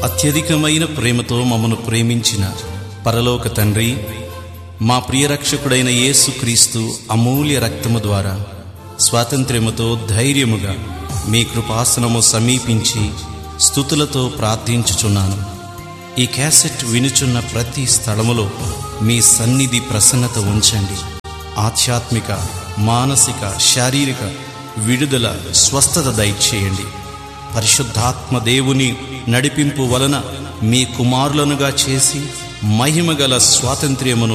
అత్యధికమైన ప్రేమతో మమ్మను ప్రేమించిన పరలోక తండ్రి మా ప్రియరక్షకుడైన యేసుక్రీస్తు అమూల్య రక్తము ద్వారా స్వాతంత్ర్యముతో ధైర్యముగా మీ కృపాసనము సమీపించి స్థుతులతో ప్రార్థించుచున్నాను ఈ క్యాసెట్ వినుచున్న ప్రతి స్థలములో మీ సన్నిధి ప్రసన్నత ఉంచండి ఆధ్యాత్మిక మానసిక శారీరక విడుదల స్వస్థత దయచేయండి పరిశుద్ధాత్మ దేవుని నడిపింపు వలన మీ కుమారులనుగా చేసి మహిమగల స్వాతంత్ర్యమును